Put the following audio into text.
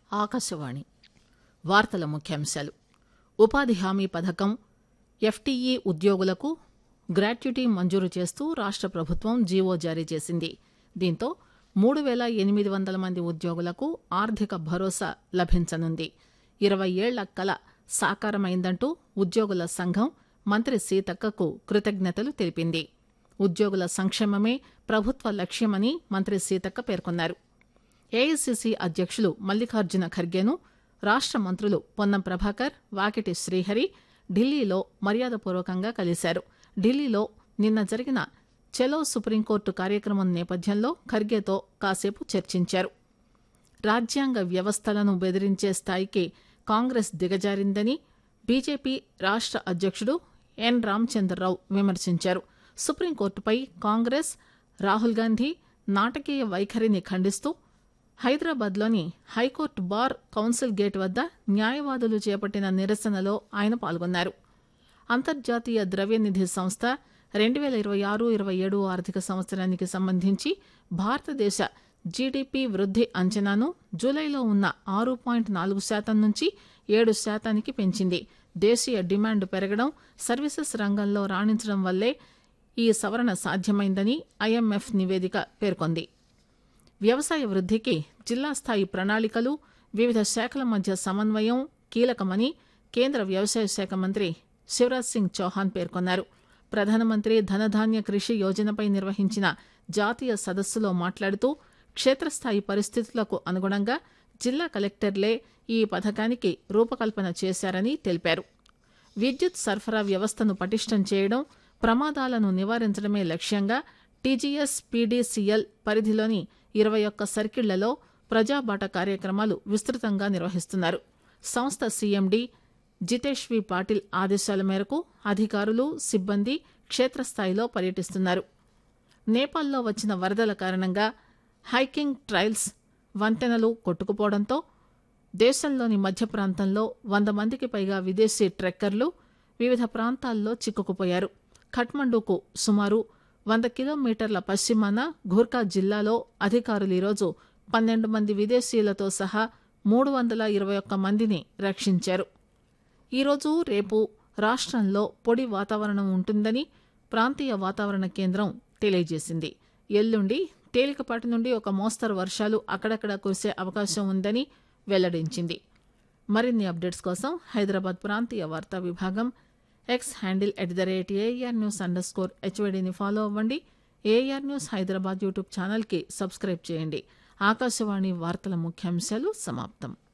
ఆకాశవాణి వార్తల ముఖ్యాంశాలు ఉపాధి హామీ పథకం ఎఫ్టీఈ ఉద్యోగులకు గ్రాట్యుటీ మంజూరు చేస్తూ రాష్ట ప్రభుత్వం జీవో జారీ చేసింది దీంతో మూడు పేల ఎనిమిది వందల మంది ఉద్యోగులకు ఆర్థిక భరోసా లభించనుంది ఇరవై ఏళ్ల కల సాకారమైందంటూ ఉద్యోగుల సంఘం మంత్రి సీతక్కకు కృతజ్ఞతలు తెలిపింది ఉద్యోగుల సంక్షేమమే ప్రభుత్వ లక్ష్యమని మంత్రి సీతక్క పేర్కొన్నారు ఏఐసిసి అధ్యక్షులు మల్లికార్జున ఖర్గేను రాష్ట మంత్రులు పొన్నం ప్రభాకర్ వాకిటి శ్రీహరి ఢిల్లీలో మర్యాదపూర్వకంగా కలిశారు ఢిల్లీలో నిన్న జరిగిన చలో సుప్రీంకోర్టు కార్యక్రమం నేపథ్యంలో ఖర్గేతో కాసేపు చర్చించారు రాజ్యాంగ వ్యవస్థలను బెదిరించే స్థాయికి కాంగ్రెస్ దిగజారిందని బీజేపీ రాష్ట అధ్యక్షుడు ఎన్ రామచంద్రరావు విమర్శించారు సుప్రీంకోర్టుపై కాంగ్రెస్ రాహుల్ గాంధీ నాటకీయ వైఖరిని ఖండిస్తూ హైదరాబాద్లోని హైకోర్టు బార్ కౌన్సిల్ గేట్ వద్ద న్యాయవాదులు చేపట్టిన నిరసనలో ఆయన పాల్గొన్నారు అంతర్జాతీయ ద్రవ్యనిధి సంస్థ రెండు పేల ఇరవై ఆరు ఇరవై ఏడు ఆర్థిక సంవత్సరానికి సంబంధించి భారతదేశ జీడీపీ వృద్ది అంచనాను జూలైలో ఉన్న ఆరు పాయింట్ నాలుగు శాతం నుంచి ఏడు శాతానికి పెంచింది దేశీయ డిమాండ్ పెరగడం సర్వీసెస్ రంగంలో రాణించడం వల్లే ఈ సవరణ సాధ్యమైందని ఐఎంఎఫ్ నివేదిక పేర్కొంది వ్యవసాయ వృద్దికి జిల్లా స్థాయి ప్రణాళికలు వివిధ శాఖల మధ్య సమన్వయం కీలకమని కేంద్ర వ్యవసాయ శాఖ మంత్రి శివరాజ్ సింగ్ చౌహాన్ పేర్కొన్నారు ప్రధానమంత్రి ధనధాన్య కృషి యోజనపై నిర్వహించిన జాతీయ సదస్సులో మాట్లాడుతూ క్షేత్రస్థాయి పరిస్థితులకు అనుగుణంగా జిల్లా కలెక్టర్లే ఈ పథకానికి రూపకల్పన చేశారని తెలిపారు విద్యుత్ సరఫరా వ్యవస్థను పటిష్టం చేయడం ప్రమాదాలను నివారించడమే లక్ష్యంగా టీజీఎస్ పీడీసీఎల్ పరిధిలోని ఇరవై ఒక్క సర్కిళ్లలో ప్రజాబాట కార్యక్రమాలు విస్తృతంగా నిర్వహిస్తున్నారు సంస్థ సీఎండీ జితేష్ వి పాటిల్ ఆదేశాల మేరకు అధికారులు సిబ్బంది క్షేత్రస్థాయిలో పర్యటిస్తున్నారు నేపాల్లో వచ్చిన వరదల కారణంగా హైకింగ్ ట్రైల్స్ వంతెనలు కొట్టుకుపోవడంతో దేశంలోని మధ్య ప్రాంతంలో వంద మందికి పైగా విదేశీ ట్రెక్కర్లు వివిధ ప్రాంతాల్లో చిక్కుకుపోయారు ఖట్మండూకు సుమారు వంద కిలోమీటర్ల పశ్చిమాన ఘూర్కా జిల్లాలో అధికారులు ఈరోజు పన్నెండు మంది విదేశీయులతో సహా మూడు వందల ఇరవై ఒక్క మందిని రక్షించారు ఈరోజు రేపు రాష్ట్రంలో పొడి వాతావరణం ఉంటుందని ప్రాంతీయ వాతావరణ కేంద్రం తెలియజేసింది ఎల్లుండి తేలికపాటి నుండి ఒక మోస్తరు వర్షాలు అక్కడక్కడ కురిసే అవకాశం ఉందని వెల్లడించింది మరిన్ని అప్డేట్స్ కోసం హైదరాబాద్ ప్రాంతీయ వార్తా విభాగం X handle at the rate AIR news underscore హెచ్వైడీని ఫాలో అవ్వండి ఏఆర్ న్యూస్ హైదరాబాద్ యూట్యూబ్ ఛానల్కి సబ్స్క్రైబ్ చేయండి ఆకాశవాణి వార్తల ముఖ్యాంశాలు సమాప్తం